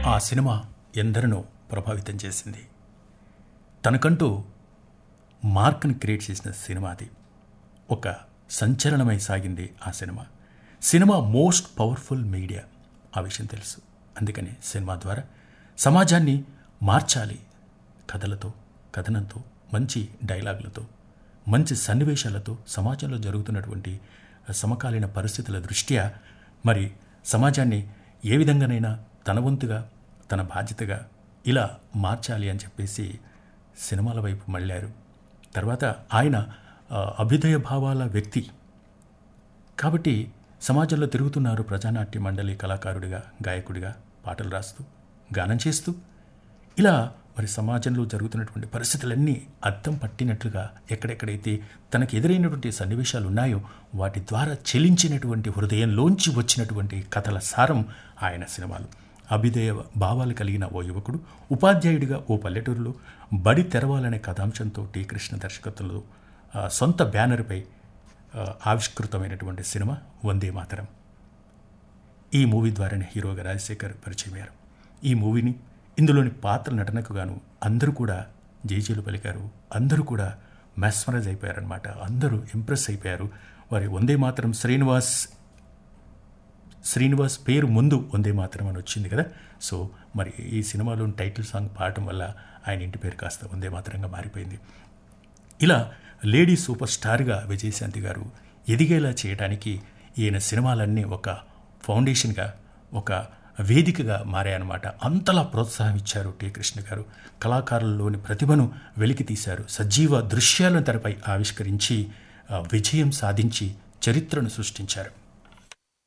ఆ సినిమా ఎందరినో ప్రభావితం చేసింది తనకంటూ మార్క్ని క్రియేట్ చేసిన సినిమా అది ఒక సంచలనమై సాగింది ఆ cinema cinema most powerful media ఆ విషయం తెలుసు అందుకని సినిమా ద్వారా సమాజాన్ని మార్చాలి కథలతో కథనంతో మంచి డైలాగులతో మంచి సన్నివేశాలతో సమాజంలో జరుగుతున్నటువంటి సమకాలీన పరిస్థితుల దృష్ట్యా మరి సమాజాన్ని ఏ విధంగానైనా తన వంతుగా తన బాధ్యతగా ఇలా మార్చాలి అని చెప్పేసి సినిమాల వైపు మళ్ళారు తర్వాత ఆయన ఆ, అభ్యుదయ భావాల వ్యక్తి కాబట్టి సమాజంలో తిరుగుతున్నారు ప్రజానాట్య మండలి కళాకారుడిగా గాయకుడిగా పాటలు రాస్తూ గానం చేస్తూ ఇలా మరి సమాజంలో జరుగుతున్నటువంటి పరిస్థితులన్నీ అద్దం పట్టినట్లుగా ఎక్కడెక్కడైతే తనకు ఎదురైనటువంటి సన్నివేశాలు ఉన్నాయో వాటి ద్వారా చెలించినటువంటి హృదయంలోంచి వచ్చినటువంటి కథల సారం ఆయన సినిమాలు అభ్యుదయ భావాలు కలిగిన ఓ యువకుడు ఉపాధ్యాయుడిగా ఓ పల్లెటూరులో బడి తెరవాలనే కథాంశంతో టి కృష్ణ దర్శకత్వంలో ఆ, సొంత బ్యానర్పై ఆ, ఆవిష్కృతమైనటువంటి సినిమా వందే మాతరం ఈ మూవీ ద్వారానే హీరోగా రాజశేఖర్ పరిచయమయ్యారు ఈ మూవీని ఇందులోని పాత్ర నటనకు గాను అందరూ కూడా జేజేలు పలికారు అందరూ కూడా మెస్మరైజ్ అయిపోయారనమాట అందరూ ఇంప్రెస్ అయిపోయారు వారి వందే మాత్రం శ్రీనివాస్ శ్రీనివాస్ పేరు ముందు వందే మాత్రం అని వచ్చింది కదా సో మరి ఈ సినిమాలోని టైటిల్ సాంగ్ పాడటం వల్ల ఆయన ఇంటి పేరు కాస్త వందే మాత్రంగా మారిపోయింది ఇలా లేడీ సూపర్ స్టార్గా విజయశాంతి గారు ఎదిగేలా చేయడానికి ఈయన సినిమాలన్నీ ఒక ఫౌండేషన్గా ఒక వేదికగా మారాయన్నమాట అంతలా ప్రోత్సాహం ఇచ్చారు టి కృష్ణ గారు కళాకారుల్లోని ప్రతిభను వెలికి తీశారు సజీవ దృశ్యాలను తెరపై ఆవిష్కరించి ఆ, విజయం సాధించి చరిత్రను సృష్టించారు